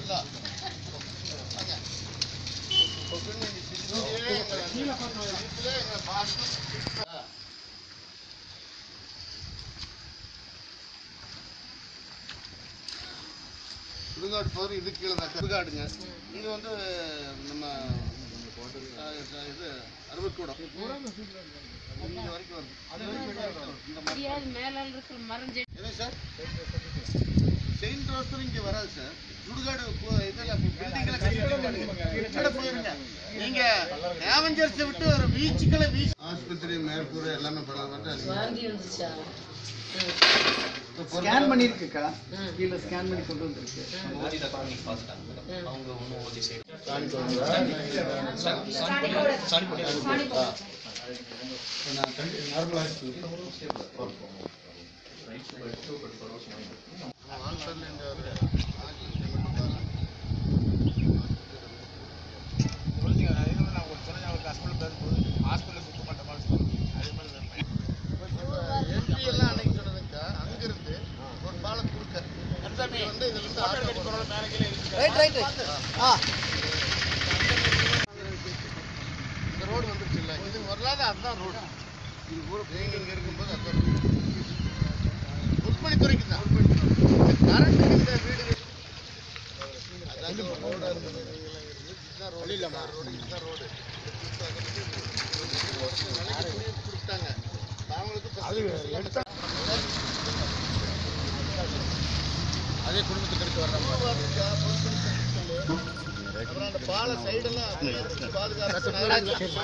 நல்லா வாங்க. பொக்குன்னு நீங்க சிரிச்சிட்டே எங்களை சிரிப்பிலே எங்களை பார்த்து ஆ. சுடுகாடு போகிற இது கீழே தான் சுடுகாடுங்க இது வந்து நம்ம ஆ, இது அறுபக்கூடம் இங்க வரைக்கும் வருது அது வரைக்கும் இந்த மாதிரி தெரியாது மேல இருக்கிற மரம் செடி என்ன சார் செயின்ட் ரோஸ்டர் இங்க வராது சார் சுடுகாடு போ- இதுல பில்டிங்ல கட்டிட போயிருங்க நீங்க ஏவஞ்சர்ஸ் விட்டு ஒரு பீச்சுக்குள்ள பீச் ஆஸ்பத்திரி மேற்கூரை எல்லாமே படம் வாந்தி வந்துச்சா ஸ்கேன் பண்ணிருக்குக்கா கீழே ஸ்கேன் பண்ணி கொண்டு வந்திருக்கு எம்பி எல்லாம் அன்னைக்கு சொன்னதுக்கா அங்கிருந்து ஒரு பாலம் குறுக்க இது வந்து இதுல இருந்து ஆட்டோ ரைட் ரைட் ஆ இந்த ரோடு வந்துருச்சு இல்ல இது வரலாத அதுதான் ரோடு இது கூட நீங்க இங்க இருக்கும்போது அதுதான் ரோடு முற்பணித்துறைக்கு தான் கரண்ட் இந்த வீடு அதாவது ரோடா இருந்தது இதுதான் ரோடு இதுதான் ரோடு இதுதான் ரோடு கொடுத்தாங்க அவங்களுக்கு அதே குடும்பத்துக்கு எடுத்து வர்றாங்க அப்புறம் அந்த பாலை சைடெல்லாம் பாதுகாப்பு